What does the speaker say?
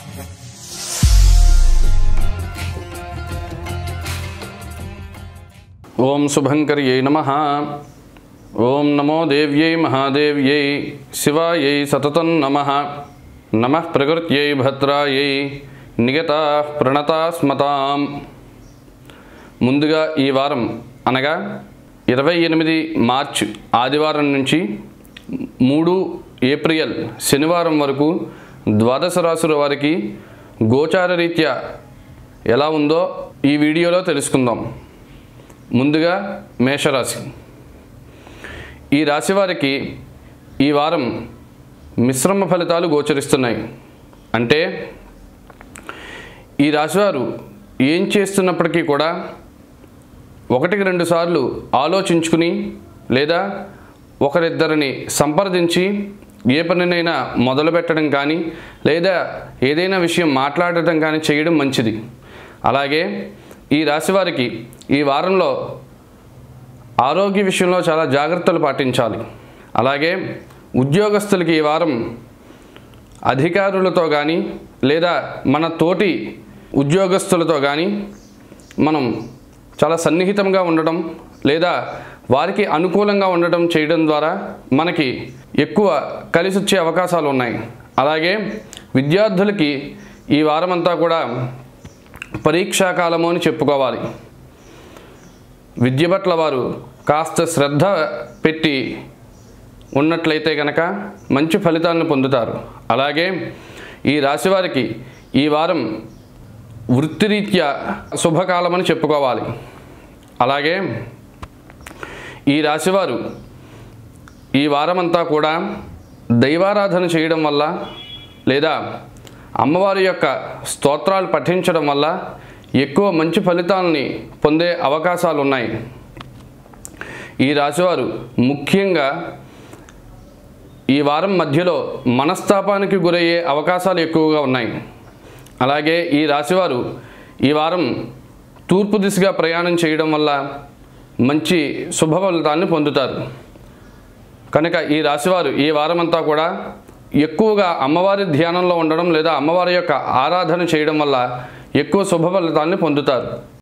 ఓం శుభంకర్యై నమ ఓం నమో దేవ్యై మహాదేవ్యై శివాయై సతతం నమ నమ ప్రకృత్యై భద్రాయై నిగతా ప్రణతాస్మతాం ముందుగా ఈ వారం అనగా ఇరవై ఎనిమిది మార్చ్ ఆదివారం నుంచి మూడు ఏప్రిల్ శనివారం వరకు ద్వాదశ రాశుల వారికి గోచార రీత్యా ఎలా ఉందో ఈ వీడియోలో తెలుసుకుందాం ముందుగా మేషరాశి ఈ రాశి వారికి ఈ వారం మిశ్రమ ఫలితాలు గోచరిస్తున్నాయి అంటే ఈ రాశివారు ఏం చేస్తున్నప్పటికీ కూడా ఒకటికి రెండు సార్లు ఆలోచించుకుని లేదా ఒకరిద్దరిని సంప్రదించి ఏ పనినైనా మొదలు పెట్టడం కానీ లేదా ఏదైనా విషయం మాట్లాడటం కానీ చేయడం మంచిది అలాగే ఈ రాశివారికి ఈ వారంలో ఆరోగ్య విషయంలో చాలా జాగ్రత్తలు పాటించాలి అలాగే ఉద్యోగస్తులకి ఈ వారం అధికారులతో కానీ లేదా మన తోటి ఉద్యోగస్తులతో కానీ మనం చాలా సన్నిహితంగా ఉండడం లేదా వారికి అనుకూలంగా ఉండడం చేయడం ద్వారా మనకి ఎక్కువ కలిసి వచ్చే అవకాశాలు ఉన్నాయి అలాగే విద్యార్థులకి ఈ వారమంతా కూడా పరీక్షాకాలము అని చెప్పుకోవాలి విద్య పట్ల వారు కాస్త శ్రద్ధ పెట్టి ఉన్నట్లయితే కనుక మంచి ఫలితాలను పొందుతారు అలాగే ఈ రాశివారికి ఈ వారం వృత్తిరీత్యా శుభకాలమని చెప్పుకోవాలి అలాగే ఈ రాశివారు ఈ వారమంతా కూడా దైవారాధన చేయడం వల్ల లేదా అమ్మవారి యొక్క స్తోత్రాలు పఠించడం వల్ల ఎక్కువ మంచి ఫలితాలని పొందే అవకాశాలు ఉన్నాయి ఈ రాశివారు ముఖ్యంగా ఈ వారం మధ్యలో మనస్తాపానికి గురయ్యే అవకాశాలు ఎక్కువగా ఉన్నాయి అలాగే ఈ రాశివారు ఈ వారం తూర్పు దిశగా ప్రయాణం చేయడం వల్ల మంచి శుభ ఫలితాన్ని పొందుతారు కనుక ఈ రాశివారు ఈ వారమంతా కూడా ఎక్కువగా అమ్మవారి ధ్యానంలో ఉండడం లేదా అమ్మవారి యొక్క ఆరాధన చేయడం వల్ల ఎక్కువ శుభ ఫలితాన్ని పొందుతారు